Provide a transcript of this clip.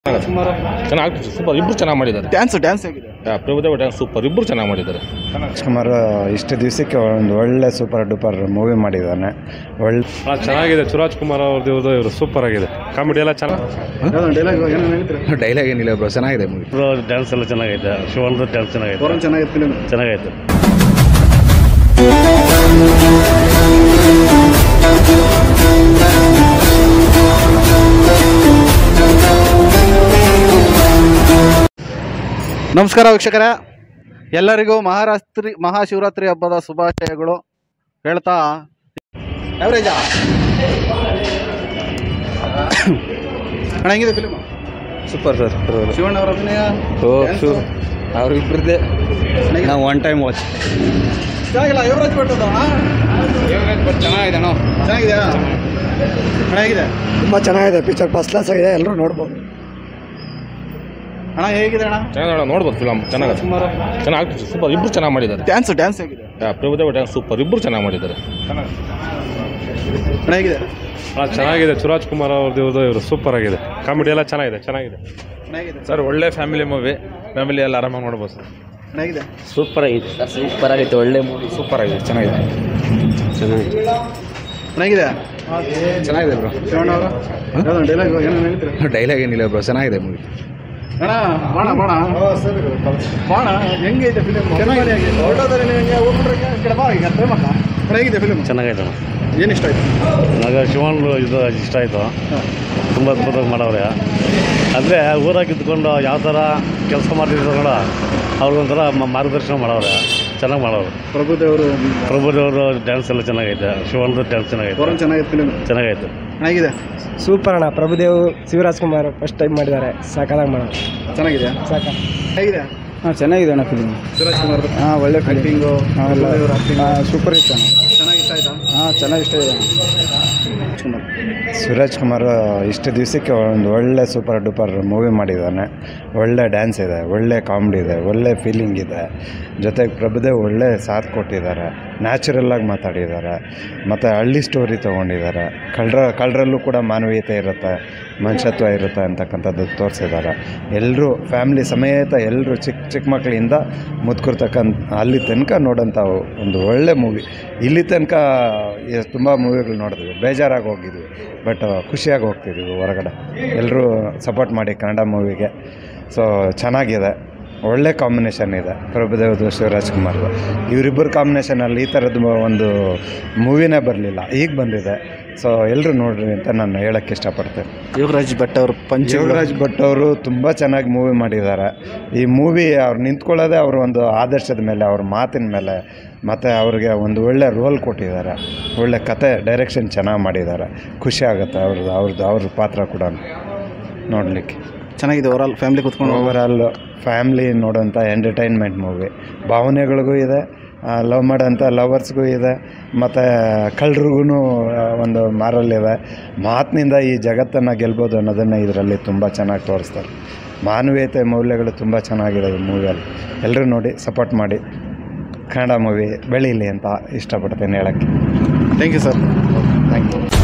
ಚೆನ್ನಾಗಿ ಸೂಪರ್ ಇಬ್ಬರು ಚೆನ್ನಾಗಿ ಮಾಡಿದ್ದಾರೆ ಡ್ಯಾನ್ಸ್ ಡ್ಯಾನ್ಸ್ ಹೇಗಿದೆ ಆ, ಪ್ರಭುದೇವ ಡ್ಯಾನ್ಸ್ ಸೂಪರ್ ಇಬ್ಬರು ಚೆನ್ನಾಗಿ ಮಾಡಿದ್ದಾರೆ ರಾಜ್ಕುಮಾರ್ ಇಷ್ಟು ದಿವಸಕ್ಕೆ ಒಂದು ಒಳ್ಳೆ ಸೂಪರ್ ಡೂಪರ್ ಮೂವಿ ಮಾಡಿದ್ದಾನೆ ಒಳ್ಳೆ ಭಾಳ ಚೆನ್ನಾಗಿದೆ ಸುರಾಜ್ ಕುಮಾರ್ ಅವ್ರದ್ದು ಇವ್ರದ್ದು ಇವರು ಸೂಪರ್ ಆಗಿದೆ ಕಾಮಿಡಿ ಎಲ್ಲ ಚೆನ್ನಾಗಿ ಡೈಲಾಗ್ ಏನೋ ಹೇಳ್ತೀರಾ ಡೈಲಾಗ್ ಏನಿಲ್ಲ ಬ್ರೋ ಚೆನ್ನಾಗಿದೆ ಮೂವಿ ಡ್ಯಾನ್ಸ್ ಎಲ್ಲ ಚೆನ್ನಾಗೈತೆ ಶಿವಣ್ಣ ಡ್ಯಾನ್ಸ್ ಚೆನ್ನಾಗೈತೆ ಫೋರನ್ ಚೆನ್ನಾಗಿದೆ ಫಿಲ್ಮ್ ಚೆನ್ನಾಗೈತೆ ನಮಸ್ಕಾರ ವೀಕ್ಷಕರೇ ಎಲ್ಲರಿಗೂ ಮಹಾರಾಷ್ಟ್ರಿ ಮಹಾಶಿವರಾತ್ರಿ ಹಬ್ಬದ ಶುಭಾಶಯಗಳು ಹೇಳ್ತಾ ಎವರೇಜಾ ಅಣ್ಣ ಹೆಂಗಿದೆ ಫಿಲ್ಮ್ ಸೂಪರ್ ಸರ್ ಶಿವಣ್ಣ ಅವರ ಅಭಿನಯ ಓ dance? ಶೂ ಅವ್ರಿಬ್ರದ್ದೇ ಚೆನ್ನಾಗಿದೆ. ನಾವು ಒನ್ ಟೈಮ್ ವಾಚ್ ಚೆನ್ನಾಗಿಲ್ಲ ಯುವರಾಜ್ ಭಟ್ ಅದ ಚೆನ್ನಾಗಿದೆ ಅಣ್ಣ ಚೆನ್ನಾಗಿದೆಯಾ ಅಣ್ಣ ಹೇಗಿದೆ ತುಂಬ ಚೆನ್ನಾಗಿದೆ ಪಿಕ್ಚರ್ ಫಸ್ಟ್ ಕ್ಲಾಸ್ ಆಗಿದೆ ಎಲ್ಲರೂ ನೋಡ್ಬೋದು ಅಣ್ಣ ಹೇಗಿದೆ ಅಣ್ಣ ಚೆನ್ನಾಗಿ ನೋಡ್ಬೋದು ಫಿಲಮ್ ಚೆನ್ನಾಗಿ ಸುಮಾರು ಚೆನ್ನಾಗಿ ಸೂಪರ್ ಇಬ್ಬರು ಚೆನ್ನಾಗಿ ಮಾಡಿದ್ದಾರೆ ಡ್ಯಾನ್ಸ್ ಡ್ಯಾನ್ಸ್ ಹೇಗಿದೆ ಆ, ಪ್ರಭುದೇವ ಡ್ಯಾನ್ಸ್ ಸೂಪರ್ ಇಬ್ಬರು ಚೆನ್ನಾಗಿ ಮಾಡಿದ್ದಾರೆ ಅಣ್ಣ ಹೇಗಿದೆ ಭಾಳ ಚೆನ್ನಾಗಿದೆ ಸುರಾಜ್ ಕುಮಾರ್ ಅವ್ರದ್ದು ಇವ್ರದ್ದು ಇವರು ಸೂಪರ್ ಆಗಿದೆ ಕಾಮಿಡಿ ಎಲ್ಲ ಚೆನ್ನಾಗಿದೆ ಚೆನ್ನಾಗಿದೆ ಅಣ್ಣ ಹೇಗಿದೆ ಸರ್ ಒಳ್ಳೆ ಫ್ಯಾಮಿಲಿ ಮೂವಿ ಫ್ಯಾಮಿಲಿ ಎಲ್ಲ ಆರಾಮಾಗಿ ನೋಡ್ಬೋದು ಸರ್ ಅಣ್ಣ ಹೇಗಿದೆ ಸೂಪರ್ ಆಗಿದೆ ಸೂಪರ್ ಆಗೈತೆ ಒಳ್ಳೆ ಮೂವಿ ಸೂಪರ್ ಆಗಿದೆ ಚೆನ್ನಾಗಿದೆ ಚೆನ್ನಾಗಿದೆ ಅಣ್ಣ ಹೇಗಿದೆ ಚೆನ್ನಾಗಿದೆ ಬ್ರೋ ಶಿವಣ್ಣ ಅವರು ಡೈಲಾಗ್ ಏನೋ ಹೇಳ್ತೀರಾ ಡೈಲಾಗ್ ಏನಿಲ್ಲ ಬ್ರೋ ಚೆನ್ನಾಗಿದೆ ಮೂವಿ ಅಣ್ಣ ಬಾಣ ಬಾಣ ಬಾಣ ಹೆಂಗೈತೆ ಫಿಲಿಮ್ ಚೆನ್ನಾಗಿದೆ ಹೊರಟೋದ್ರೆ ಹೆಂಗೆ ಹೋಗ್ಬಿಟ್ರೆ ಈ ಕಡೆ ಬಾ ಈಗ ಪ್ರೇಮಕ್ಕ ಅಣ್ಣ ಹೇಗಿದೆ ಫಿಲಿಮ್ ಚೆನ್ನಾಗೈತೆ ಏನು ಇಷ್ಟ ಆಯ್ತು ನನಗೆ ಶಿವಣ್ಣ ಇದು ಇಷ್ಟ ಆಯಿತು ತುಂಬ ಅದ್ಭುತವಾಗಿ ಮಾಡವ್ರೆ ಅಂದರೆ ಊರಾಗ ಇದ್ಕೊಂಡು ಯಾವ ಥರ ಕೆಲಸ ಮಾಡ್ತಿದ್ರು ಅವ್ರಿಗೊಂಥರ ಮ- ಮಾರ್ಗದರ್ಶನ ಮಾಡವ್ರೆ ಚೆನ್ನಾಗಿ ಮಾಡವ್ರೆ ಪ್ರಭುದೇವರು ಪ್ರಭುದೇವರು ಡ್ಯಾನ್ಸ್ ಎಲ್ಲ ಚೆನ್ನಾಗೈತೆ ಶಿವಣ್ಣ ಡ್ಯಾನ್ಸ್ ಚೆನ್ನಾಗೈತೆ ಫೋರನ್ ಚೆನ್ನಾಗಿದೆ ಫಿಲಿಮ್ ಚೆನ್ನಾಗೈತೆ ಅಣ್ಣ ಹೇಗಿದೆ ಸೂಪರ್ ಅಣ್ಣ ಪ್ರಭುದೇವ್ ಶಿವರಾಜ್ ಕುಮಾರ್ ಫಸ್ಟ್ ಟೈಮ್ ಮಾಡಿದ್ದಾರೆ ಸಾಕಾದಾಗ ಮಾಡೋದು ಚೆನ್ನಾಗಿದೆಯಾ ಸಾಕ ಹೇಗಿದೆ ಹಾಂ ಚೆನ್ನಾಗಿದೆ ಅಣ್ಣ ಫಿಲ್ಮ್ ಶಿವರಾಜ್ ಕುಮಾರ್ ಹಾಂ ಒಳ್ಳೆ ಆ್ಯಕ್ಟಿಂಗು ಸೂಪರ್ ಇಷ್ಟ ಚೆನ್ನಾಗಿ ಇಷ್ಟ ಆಯ್ತಾ ಹಾಂ ಚೆನ್ನಾಗಿ ಇಷ್ಟ ಇದೆ ಕುಮಾರ್ ಸುರಾಜ್ ಕುಮಾರ್ ಇಷ್ಟು ದಿವಸಕ್ಕೆ ಒಂದು ಒಳ್ಳೆ ಸೂಪರ್ ಡೂಪರ್ ಮೂವಿ ಮಾಡಿದ್ದಾನೆ ಒಳ್ಳೆ ಡ್ಯಾನ್ಸ್ ಇದೆ ಒಳ್ಳೆ ಕಾಮಿಡಿ ಇದೆ ಒಳ್ಳೆ ಫೀಲಿಂಗ್ ಇದೆ ಜೊತೆಗೆ ಪ್ರಭುದೇವ್ ಒಳ್ಳೆ ಸಾಥ್ ಕೊಟ್ಟಿದ್ದಾರೆ ನ್ಯಾಚುರಲ್ಲಾಗಿ ಮಾತಾಡಿದ್ದಾರೆ ಮತ್ತು ಹಳ್ಳಿ ಸ್ಟೋರಿ ತೊಗೊಂಡಿದ್ದಾರೆ ಕಳ್ರ ಕಳ್ಳರಲ್ಲೂ ಕೂಡ ಮಾನವೀಯತೆ ಇರುತ್ತೆ ಮನುಷ್ಯತ್ವ ಇರುತ್ತೆ ಅಂತಕ್ಕಂಥದ್ದು ತೋರಿಸಿದ್ದಾರೆ ಎಲ್ಲರೂ ಫ್ಯಾಮ್ಲಿ ಸಮೇತ ಎಲ್ಲರೂ ಚಿಕ್ಕ ಚಿಕ್ಕ ಮಕ್ಕಳಿಂದ ಮುದ್ಕಿರ್ತಕ್ಕಂಥ ಅಲ್ಲಿ ತನಕ ನೋಡೋಂಥ ಒಂದು ಒಳ್ಳೆ ಮೂವಿ ಇಲ್ಲಿ ತನಕ ತುಂಬ ಮೂವಿಗಳು ನೋಡಿದ್ವಿ ಬೇಜಾರಾಗಿ ಹೋಗಿದ್ವಿ ಬಟ್ ಖುಷಿಯಾಗಿ ಹೋಗ್ತಿದ್ವಿ ಹೊರಗಡೆ ಎಲ್ಲರೂ ಸಪೋರ್ಟ್ ಮಾಡಿ ಕನ್ನಡ ಮೂವಿಗೆ ಸೊ ಚೆನ್ನಾಗಿದೆ ಒಳ್ಳೆ ಕಾಂಬಿನೇಷನ್ ಇದೆ ಪ್ರಭುದೇವ್ದು ಶಿವರಾಜ್ ಕುಮಾರ್ದು ಇವರಿಬ್ಬರ ಕಾಂಬಿನೇಷನಲ್ಲಿ ಈ ಥರದ್ದು ಒಂದು ಮೂವಿನೇ ಬರಲಿಲ್ಲ ಈಗ ಬಂದಿದೆ ಸೊ ಎಲ್ಲರೂ ನೋಡ್ರಿ ಅಂತ ನಾನು ಹೇಳೋಕ್ಕೆ ಇಷ್ಟಪಡ್ತೇನೆ ಯೋಗರಾಜ್ ಭಟ್ ಅವರು ಪಂಚ ಯೋಗರಾಜ್ ಭಟ್ ಅವರು ತುಂಬ ಚೆನ್ನಾಗಿ ಮೂವಿ ಮಾಡಿದ್ದಾರೆ ಈ ಮೂವಿ ಅವ್ರು ನಿಂತ್ಕೊಳ್ಳೋದೇ ಅವ್ರ ಒಂದು ಆದರ್ಶದ ಮೇಲೆ ಅವ್ರ ಮಾತಿನ ಮೇಲೆ ಮತ್ತು ಅವ್ರಿಗೆ ಒಂದು ಒಳ್ಳೆ ರೋಲ್ ಕೊಟ್ಟಿದ್ದಾರೆ ಒಳ್ಳೆ ಕತೆ ಡೈರೆಕ್ಷನ್ ಚೆನ್ನಾಗಿ ಮಾಡಿದ್ದಾರೆ ಖುಷಿ ಆಗುತ್ತೆ ಅವ್ರದ್ದು ಅವ್ರದ್ದು ಅವ್ರ ಪಾತ್ರ ಕೂಡ ನೋಡಲಿಕ್ಕೆ ಚೆನ್ನಾಗಿದೆ ಓವರಾಲ್ ಫ್ಯಾಮಿಲಿ ಕುತ್ಕೊಂಡು ಓವರಾಲ್ ಫ್ಯಾಮ್ಲಿ ನೋಡೋಂಥ ಎಂಟರ್ಟೈನ್ಮೆಂಟ್ ಮೂವಿ ಭಾವನೆಗಳಿಗೂ ಇದೆ ಲವ್ ಮಾಡೋಂಥ ಲವರ್ಸ್ಗೂ ಇದೆ ಮತ್ತು ಕಳ್ಳರಿಗೂ ಒಂದು ಮಾರಲ್ ಇದೆ ಮಾತಿನಿಂದ ಈ ಜಗತ್ತನ್ನು ಗೆಲ್ಬೋದು ಅನ್ನೋದನ್ನು ಇದರಲ್ಲಿ ತುಂಬ ಚೆನ್ನಾಗಿ ತೋರಿಸ್ತಾರೆ ಮಾನವೀಯತೆ ಮೌಲ್ಯಗಳು ತುಂಬ ಚೆನ್ನಾಗಿದೆ ಈ ಮೂವಿಯಲ್ಲಿ ಎಲ್ಲರೂ ನೋಡಿ ಸಪೋರ್ಟ್ ಮಾಡಿ ಕನ್ನಡ ಮೂವಿ ಬೆಳೀಲಿ ಅಂತ ಇಷ್ಟಪಡ್ತೀನಿ ಹೇಳೋಕ್ಕೆ thank you sir thank you